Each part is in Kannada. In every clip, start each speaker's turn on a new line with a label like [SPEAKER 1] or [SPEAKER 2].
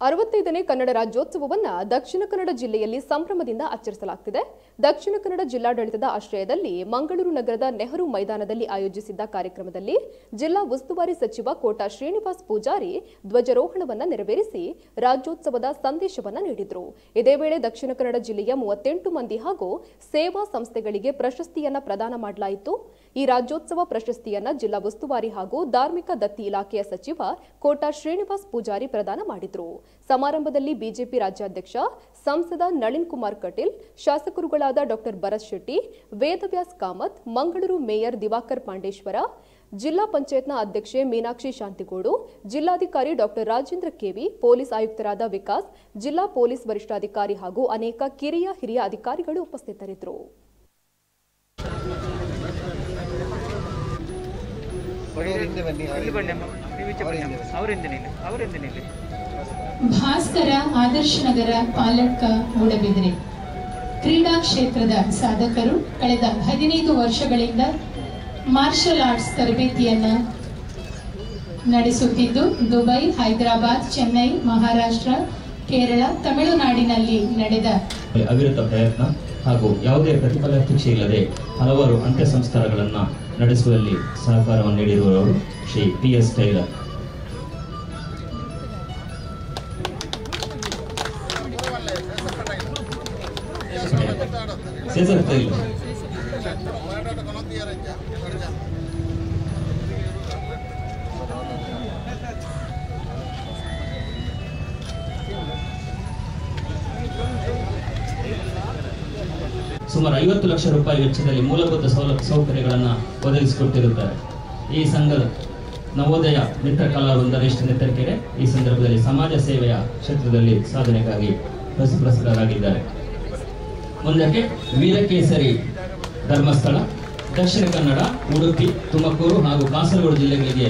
[SPEAKER 1] ಅರವತ್ತೈದನೇ ಕನ್ನಡ ರಾಜ್ಯೋತ್ಸವವನ್ನ ದಕ್ಷಿಣ ಕನ್ನಡ ಜಿಲ್ಲೆಯಲ್ಲಿ ಸಂಭ್ರಮದಿಂದ ಆಚರಿಸಲಾಗುತ್ತಿದೆ ದಕ್ಷಿಣ ಕನ್ನಡ ಜಿಲ್ಲಾಡಳಿತದ ಆಶ್ರಯದಲ್ಲಿ ಮಂಗಳೂರು ನಗರದ ನೆಹರು ಮೈದಾನದಲ್ಲಿ ಆಯೋಜಿಸಿದ್ದ ಕಾರ್ಯಕ್ರಮದಲ್ಲಿ ಜಿಲ್ಲಾ ಉಸ್ತುವಾರಿ ಸಚಿವ ಕೋಟಾ ಶ್ರೀನಿವಾಸ್ ಪೂಜಾರಿ ಧ್ವಜಾರೋಹಣವನ್ನ ನೆರವೇರಿಸಿ ರಾಜ್ಯೋತ್ಸವದ ಸಂದೇಶವನ್ನ ನೀಡಿದರು ಇದೇ ವೇಳೆ ದಕ್ಷಿಣ ಕನ್ನಡ ಜಿಲ್ಲೆಯ ಮೂವತ್ತೆಂಟು ಮಂದಿ ಹಾಗೂ ಸೇವಾ ಸಂಸ್ಥೆಗಳಿಗೆ ಪ್ರಶಸ್ತಿಯನ್ನ ಪ್ರದಾನ ಮಾಡಲಾಯಿತು ಈ ರಾಜ್ಯೋತ್ಸವ ಪ್ರಶಸ್ತಿಯನ್ನ ಜಿಲ್ಲಾ ಉಸ್ತುವಾರಿ ಹಾಗೂ ಧಾರ್ಮಿಕ ದತ್ತಿ ಇಲಾಖೆಯ ಸಚಿವ ಕೋಟಾ ಶ್ರೀನಿವಾಸ್ ಪೂಜಾರಿ ಪ್ರದಾನ ಮಾಡಿದರು ಸಮಾರಂಭದಲ್ಲಿ ಬಿಜೆಪಿ ರಾಜ್ಯಾಧ್ಯಕ್ಷ ಸಂಸದ ನಳಿನ್ ಕುಮಾರ್ ಕಟೀಲ್ ಶಾಸಕರುಗಳಾದ ಡಾಕ್ಟರ್ ಭರತ್ ಶೆಟ್ಟಿ ವೇದವ್ಯಾಸ್ ಕಾಮತ್ ಮಂಗಳೂರು ಮೇಯರ್ ದಿವಾಕರ್ ಪಾಂಡೇಶ್ವರ ಜಿಲ್ಲಾ ಪಂಚಾಯತ್ನ ಅಧ್ಯಕ್ಷೆ ಮೀನಾಕ್ಷಿ ಶಾಂತಿಗೋಡು ಜಿಲ್ಲಾಧಿಕಾರಿ ಡಾಕ್ಟರ್ ರಾಜೇಂದ್ರ ಕೆವಿ ಪೊಲೀಸ್ ಆಯುಕ್ತರಾದ ವಿಕಾಸ್ ಜಿಲ್ಲಾ ಪೊಲೀಸ್ ವರಿಷ್ಠಾಧಿಕಾರಿ ಹಾಗೂ ಅನೇಕ ಕಿರಿಯ ಹಿರಿಯ ಅಧಿಕಾರಿಗಳು ಉಪಸ್ಥಿತರಿದ್ದರು
[SPEAKER 2] ಹಿಂದೆ ಬನ್ನಿ
[SPEAKER 3] ಇಲ್ಲಿ ಬನ್ನಿ ಅಮ್ಮ ನೀವು ಈಚೆ ಬನ್ನಿ ಅಮ್ಮ ಅವರಿಂದ ನಿಲ್ಲಿ ಅವರಿಂದ ನಿಲ್ಲಿ
[SPEAKER 4] ಭಾಸ್ಕರ ಆದರ್ಶ ನಗರ ಪಾಲಟ್ಕ ಮೂಡಬಿದ್ರೆ ಕ್ರೀಡಾ ಕ್ಷೇತ್ರದ ಸಾಧಕರು ಕಳೆದ ಹದಿನೈದು ವರ್ಷಗಳಿಂದ ಮಾರ್ಷಲ್ ಆರ್ಟ್ಸ್ ತರಬೇತಿಯನ್ನ ನಡೆಸುತ್ತಿದ್ದು ದುಬೈ ಹೈದರಾಬಾದ್ ಚೆನ್ನೈ ಮಹಾರಾಷ್ಟ್ರ ಕೇರಳ ತಮಿಳುನಾಡಿನಲ್ಲಿ ನಡೆದ
[SPEAKER 5] ಅವಿರತ ಪ್ರಯತ್ನ ಹಾಗೂ ಯಾವುದೇ ಪ್ರತಿಫಲಾಪೇಕ್ಷೆ ಇಲ್ಲದೆ ಹಲವಾರು ಅಂತ್ಯ ಸಂಸ್ಕಾರಗಳನ್ನು ನಡೆಸುವಲ್ಲಿ ಸಹಕಾರವನ್ನು ನೀಡಿರುವವರು ಶ್ರೀ ಪಿ ಎಸ್ ಟೈಲರ್ ಸೇಸರ್ ಟೈಲರ್ ಸುಮಾರು ಐವತ್ತು ಲಕ್ಷ ರೂಪಾಯಿ ವೆಚ್ಚದಲ್ಲಿ ಮೂಲಭೂತ ಸೌಲಭ್ಯ ಸೌಕರ್ಯಗಳನ್ನು ಒದಗಿಸಿಕೊಟ್ಟಿರುತ್ತಾರೆ ಈ ಸಂಘದ ನವೋದಯ ಮಿತ್ರ ಕಲಾವೃಂದ ರೇಷ್ಠ ನೆತ್ತರಿಕೆರೆ ಈ ಸಂದರ್ಭದಲ್ಲಿ ಸಮಾಜ ಸೇವೆಯ ಕ್ಷೇತ್ರದಲ್ಲಿ ಸಾಧನೆಗಾಗಿ ಪ್ರಸಿದ್ಧರಾಗಿದ್ದಾರೆ ಮುಂದಕ್ಕೆ ವೀರಕೇಸರಿ ಧರ್ಮಸ್ಥಳ ದಕ್ಷಿಣ ಕನ್ನಡ ಉಡುಪಿ ತುಮಕೂರು ಹಾಗೂ ಕಾಸರಗೋಡು ಜಿಲ್ಲೆಗಳಿಗೆ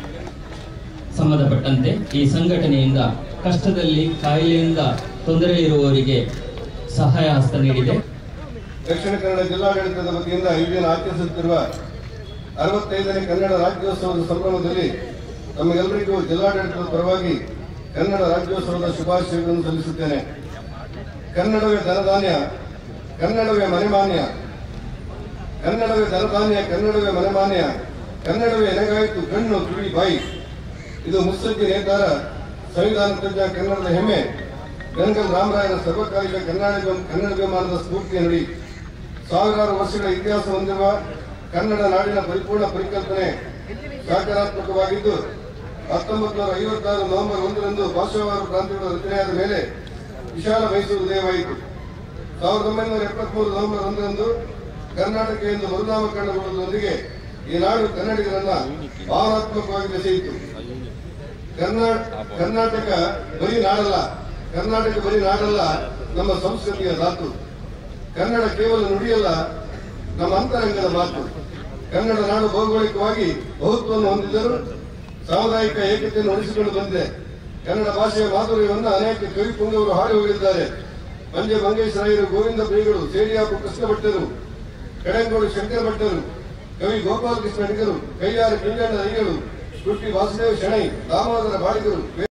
[SPEAKER 5] ಸಂಬಂಧಪಟ್ಟಂತೆ ಈ ಸಂಘಟನೆಯಿಂದ ಕಷ್ಟದಲ್ಲಿ ಕಾಯಿಲೆಯಿಂದ ತೊಂದರೆ ಇರುವವರಿಗೆ ಸಹಾಯ ಹಸ್ತ ನೀಡಿದೆ
[SPEAKER 2] ದಕ್ಷಿಣ ಕನ್ನಡ ಜಿಲ್ಲಾಡಳಿತದ ವತಿಯಿಂದ ಈ ದಿನ ಆಚರಿಸುತ್ತಿರುವ ಅರವತ್ತೈದನೇ ಕನ್ನಡ ರಾಜ್ಯೋತ್ಸವದ ಸಂಭ್ರಮದಲ್ಲಿ ತಮಗೆಲ್ಲರಿಗೂ ಜಿಲ್ಲಾಡಳಿತದ ಪರವಾಗಿ ಕನ್ನಡ ರಾಜ್ಯೋತ್ಸವದ ಶುಭಾಶಯಗಳನ್ನು ಸಲ್ಲಿಸುತ್ತೇನೆ ಕನ್ನಡವೇ ಧನಧಾನ್ಯ ಕನ್ನಡವೇ ಮನೆಮಾನ್ಯ ಕನ್ನಡವೇ ಧನಧಾನ್ಯ ಕನ್ನಡವೇ ಮನೆಮಾನ್ಯ ಕನ್ನಡವೇ ಎನಗಾಯಿತು ಕಣ್ಣು ಕಿವಿ ಬಾಯಿ ಇದು ಮುತ್ಸಜ್ಜಿ ನೇತಾರ ಸಂವಿಧಾನ ತಜ್ಞ ಕನ್ನಡದ ಹೆಮ್ಮೆ ಗಂಗಲ್ ರಾಮರಾಯನ ಸರ್ವಕಾಲಿಕ ಕನ್ನಡ ಕನ್ನಡಾಭಿಮಾನದ ಸ್ಫೂರ್ತಿಯ ನುಡಿ ಸಾವಿರಾರು ವರ್ಷಗಳ ಇತಿಹಾಸ ಹೊಂದಿರುವ ಕನ್ನಡ ನಾಡಿನ ಪರಿಪೂರ್ಣ ಪರಿಕಲ್ಪನೆ ಸಾಕಾರಾತ್ಮಕವಾಗಿದ್ದು ಹತ್ತೊಂಬತ್ತು ನೂರ ಐವತ್ತಾರು ನವೆಂಬರ್ ಒಂದರಂದು ಭಾಷಾವಾರು ಪ್ರಾಂತ್ಯಗಳ ರಚನೆಯಾದ ಮೇಲೆ ವಿಶಾಲ ಮೈಸೂರು ಉದಯವಾಯಿತು ಸಾವಿರದ ಒಂಬೈನೂರ ಎಪ್ಪತ್ಮೂರು ನವೆಂಬರ್ ಒಂದರಂದು ಕರ್ನಾಟಕ ಎಂದು ಮರುನಾಮಕರಣಗೊಳ್ಳುವುದರೊಂದಿಗೆ ಈ ನಾಡು ಕನ್ನಡಿಗರನ್ನ ಭಾವನಾತ್ಮಕವಾಗಿ ಬೆಸೆಯಿತು ಕರ್ನಾ- ಕರ್ನಾಟಕ ಬರೀ ನಾಡಲ್ಲ ಕರ್ನಾಟಕ ಬರೀ ನಾಡಲ್ಲ ನಮ್ಮ ಸಂಸ್ಕೃತಿಯ ಧಾತು ಕನ್ನಡ ಕೇವಲ ನುಡಿಯಲ್ಲ ನಮ್ಮ ಅಂತರಂಗದ ಮಾತು ಕನ್ನಡ ನಾಡು ಭೌಗೋಳಿಕವಾಗಿ ಬಹುತ್ವವನ್ನು ಹೊಂದಿದ್ದರೂ ಸಾಮುದಾಯಿಕ ಏಕತೆಯನ್ನು ಉಳಿಸಿಕೊಂಡು ಬಂದಿದೆ ಕನ್ನಡ ಭಾಷೆಯ ಮಾಧುರ್ಯವನ್ನು ಅನೇಕ ಕವಿ ಪುಂಗವರು ಹಾಡಿ ಹೋಗಿದ್ದಾರೆ ಪಂಜೆ ಮಂಗೇಶ್ವರಾಯರು ಗೋವಿಂದ ಪ್ರಿಯಗಳು ಸೇಡಿಯಾಪು ಕೃಷ್ಣ ಭಟ್ಟರು ಕಡೆಂಗೋಡು ಶಂಕರ ಭಟ್ಟರು ಕವಿ ಗೋಪಾಲಕೃಷ್ಣ ಅಡಿಗರು ಕೈಯಾರ ಕಿಂಜಣ್ಣ ಅಡಿಗರು ಕೃಷ್ಟಿ ವಾಸುದೇವ ಶೆಣೈ ದಾಮೋದರ ಬಾಡಿಗರು